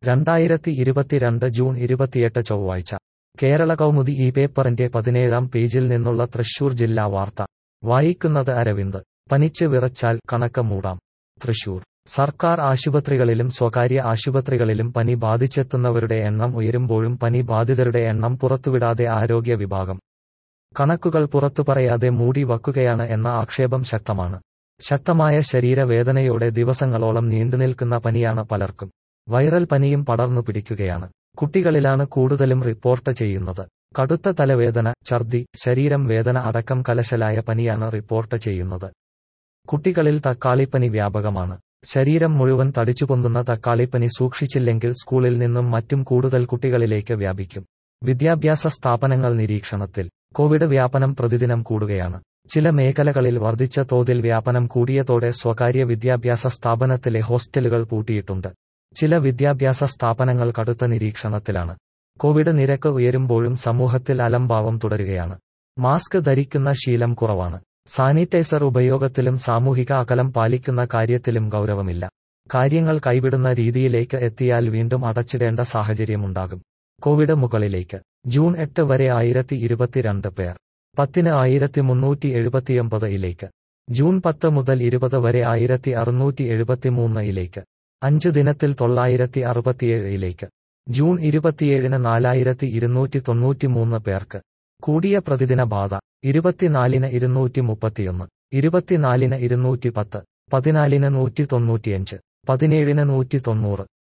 രണ്ടായിരത്തി ഇരുപത്തിരണ്ട് ജൂൺ ഇരുപത്തിയെട്ട് ചൊവ്വാഴ്ച കേരള കൗമുദി ഈ പേപ്പറിന്റെ പതിനേഴാം പേജിൽ നിന്നുള്ള തൃശൂർ ജില്ലാ വാർത്ത വായിക്കുന്നത് അരവിന്ദ് പനിച്ച് വിറച്ചാൽ കണക്ക് മൂടാം തൃശൂർ സർക്കാർ ആശുപത്രികളിലും സ്വകാര്യ ആശുപത്രികളിലും പനി ബാധിച്ചെത്തുന്നവരുടെ എണ്ണം ഉയരുമ്പോഴും പനി ബാധിതരുടെ എണ്ണം പുറത്തുവിടാതെ ആരോഗ്യ വിഭാഗം കണക്കുകൾ പുറത്തു പറയാതെ മൂടി വക്കുകയാണ് എന്ന ആക്ഷേപം ശക്തമാണ് ശക്തമായ ശരീരവേദനയോടെ ദിവസങ്ങളോളം നീണ്ടുനിൽക്കുന്ന പനിയാണ് പലർക്കും വൈറൽ പനിയും പടർന്നു പിടിക്കുകയാണ് കുട്ടികളിലാണ് കൂടുതലും റിപ്പോർട്ട് ചെയ്യുന്നത് കടുത്ത തലവേദന ഛർദി ശരീരം വേദന അടക്കം കലശലായ പനിയാണ് റിപ്പോർട്ട് ചെയ്യുന്നത് കുട്ടികളിൽ തക്കാളിപ്പനി വ്യാപകമാണ് ശരീരം മുഴുവൻ തടിച്ചുപൊന്തുന്ന തക്കാളിപ്പനി സൂക്ഷിച്ചില്ലെങ്കിൽ സ്കൂളിൽ നിന്നും മറ്റും കൂടുതൽ കുട്ടികളിലേക്ക് വ്യാപിക്കും വിദ്യാഭ്യാസ സ്ഥാപനങ്ങൾ നിരീക്ഷണത്തിൽ കോവിഡ് വ്യാപനം പ്രതിദിനം കൂടുകയാണ് ചില മേഖലകളിൽ വർദ്ധിച്ച തോതിൽ വ്യാപനം കൂടിയതോടെ സ്വകാര്യ വിദ്യാഭ്യാസ സ്ഥാപനത്തിലെ ഹോസ്റ്റലുകൾ പൂട്ടിയിട്ടുണ്ട് ചില വിദ്യാഭ്യാസ സ്ഥാപനങ്ങൾ കടുത്ത നിരീക്ഷണത്തിലാണ് കോവിഡ് നിരക്ക് ഉയരുമ്പോഴും സമൂഹത്തിൽ അലംഭാവം തുടരുകയാണ് മാസ്ക് ധരിക്കുന്ന ശീലം കുറവാണ് സാനിറ്റൈസർ ഉപയോഗത്തിലും സാമൂഹിക അകലം പാലിക്കുന്ന കാര്യത്തിലും ഗൗരവമില്ല കാര്യങ്ങൾ കൈവിടുന്ന രീതിയിലേക്ക് എത്തിയാൽ വീണ്ടും അടച്ചിടേണ്ട സാഹചര്യമുണ്ടാകും കോവിഡ് മുകളിലേക്ക് ജൂൺ എട്ട് വരെ ആയിരത്തി ഇരുപത്തിരണ്ട് പേർ പത്തിന് ആയിരത്തി മുന്നൂറ്റി എഴുപത്തിയൊമ്പത് ഇലേക്ക് ജൂൺ പത്ത് മുതൽ ഇരുപത് വരെ ആയിരത്തി അറുന്നൂറ്റി എഴുപത്തിമൂന്ന് ഇലേക്ക് അഞ്ച് ദിനത്തിൽ തൊള്ളായിരത്തി അറുപത്തിയേഴ് ഇലേക്ക് ജൂൺ ഇരുപത്തിയേഴിന് നാലായിരത്തി ഇരുന്നൂറ്റി തൊണ്ണൂറ്റിമൂന്ന് പേർക്ക് കൂടിയ പ്രതിദിന ബാധ ഇരുപത്തിനാലിന് ഇരുന്നൂറ്റി മുപ്പത്തിയൊന്ന് ഇരുപത്തിനാലിന് ഇരുന്നൂറ്റി പത്ത് പതിനാലിന് നൂറ്റി തൊണ്ണൂറ്റിയഞ്ച് പതിനേഴിന് നൂറ്റി തൊണ്ണൂറ്